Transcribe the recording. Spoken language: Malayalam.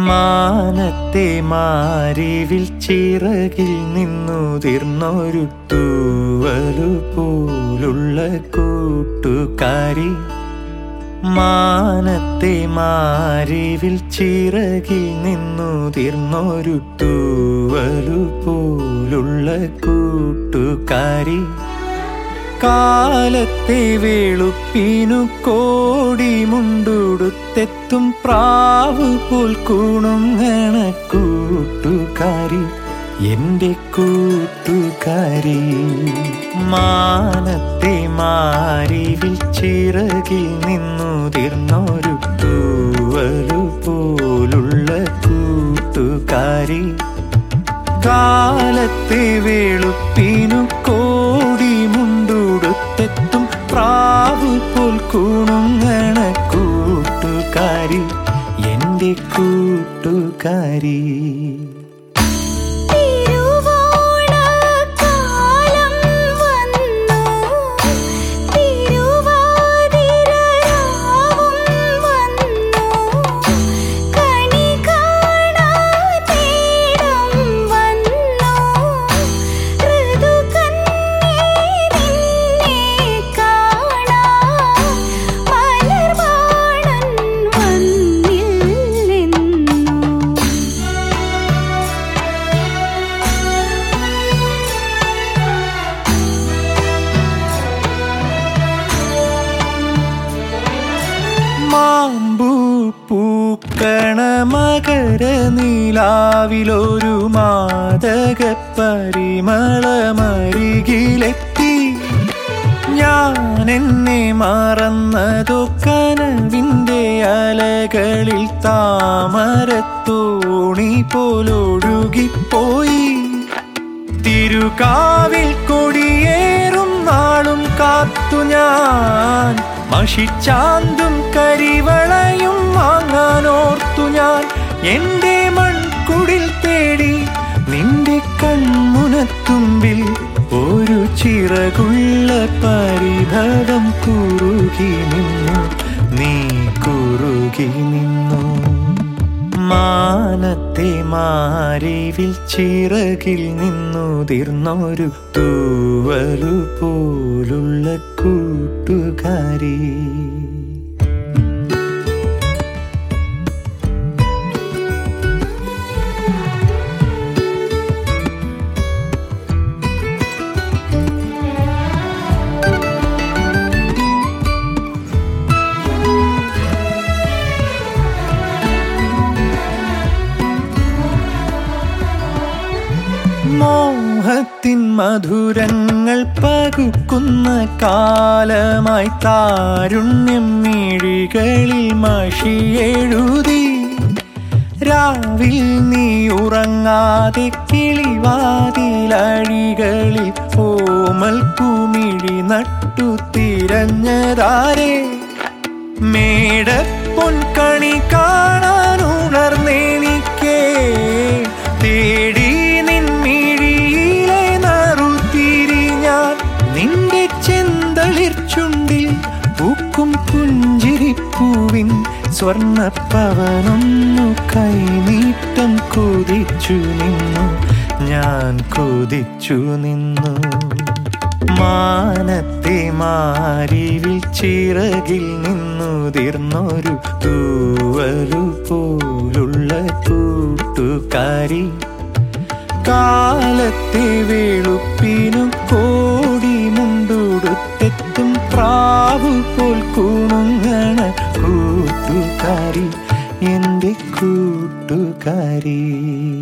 മാനത്തെ മാരിവിൽ ചിറകിൽ നിന്നുതിർന്നൊരു തൂവലു പോലുള്ള കൂട്ടുകാരി മാനത്തെ മാരിവിൽ ചിറകിൽ നിന്നുതിർന്നൊരു തൂവലു പോലുള്ള കൂട്ടുകാരി കാലത്തെ വെളുപ്പിനു കോടി മുണ്ടുടുത്തെത്തും പ്രാവ് പോൽ കൂണുങ്ങണ കൂട്ടുകാരി എന്റെ കൂട്ടുകാരി മാനത്തെ മാരിവിൽ ചിറകിൽ നിന്നുതിർന്നൊരു തൂവലു പോലുള്ള കൂട്ടുകാരി കാലത്തെ വെളുപ്പിനു കോടി മുണ്ടുടുത്തെത്തും പ്രാവ് പോൽ കൂണുങ്ങണ കൂട്ടുകാരി എന്റെ കൂട്ടുകാരി തിരുവോണക്കാലം വന്നു തിരുവാതിരരാവും വന്നു കണി കാണാൻ നേരം വന്നു ഋതുകന്യേ നിന്നെ കാണാൻ മലർവാണൻ വന്നില്ലെന്നു മാമ്പൂ പൂക്കണ മകര നീലാവിലൊരു മാതക പരിമളമരികിലെത്തി ഞാൻ എന്നെ മറന്നതോ കനവിൻ്റെ അലകളിൽ താമരത്തോണി പോലൊഴുകിപ്പോയി തിരുകാവിൽ കൊടിയേറും നാളും കാത്തു ഞാൻ മഷിച്ചാന്തും കരിവളയും വാങ്ങാനോർത്തു ഞാൻ എന്റെ മൺകുടിൽ തേടി നിന്റെ കൺമുനത്തുമ്പിൽ ഒരു ചിറകുള്ള പരിഭവം കുറുകി നിന്നു നീ കുറുകി നിന്നു മാനത്തെ മാരിവിൽ ചിറകിൽ നിന്നുതിർന്നൊരു തൂവലു പോലുള്ള കൂട്ടുകാരി മോഹത്തിൻ മധുരങ്ങൾ പകുക്കുന്ന കാലമായി താരുണ്യം മിഴികളിൽ മഷിയെഴുതി രാവിൽ നീ ഉറങ്ങാതെ കിളിവാതിലഴികളിൽ ഓമൽ കുമിഴി നട്ടു തിരഞ്ഞതാരേ മേടപ്പൊൻകണി കാണാൻ ഉണർന്നെനിക്കേ തേടി നിൻമിഴിയിലെ നറുത്തിരി ഞാൻ നിന്റെ ചെന്തളിർ ചുണ്ടിൽ പൂക്കും പുഞ്ചിരിപ്പൂവിൻ സ്വർണ്ണപ്പവനൊന്നു കൈനീട്ടം കൊതിച്ചു നിന്നു ഞാൻ കൊതിച്ചു നിന്നു മാനത്തെ മാരിവിൽ ചിറകിൽ നിന്നുതിർന്നൊരു തൂവലു പോലുള്ള കൂട്ടുകാരി കാലത്തെ വെളുപ്പിനു കോടി മുണ്ടുടുത്തെത്തും പ്രാവു പോൽ കൂണുങ്ങണ കൂട്ടുകാരി എന്റെ കൂട്ടുകാരി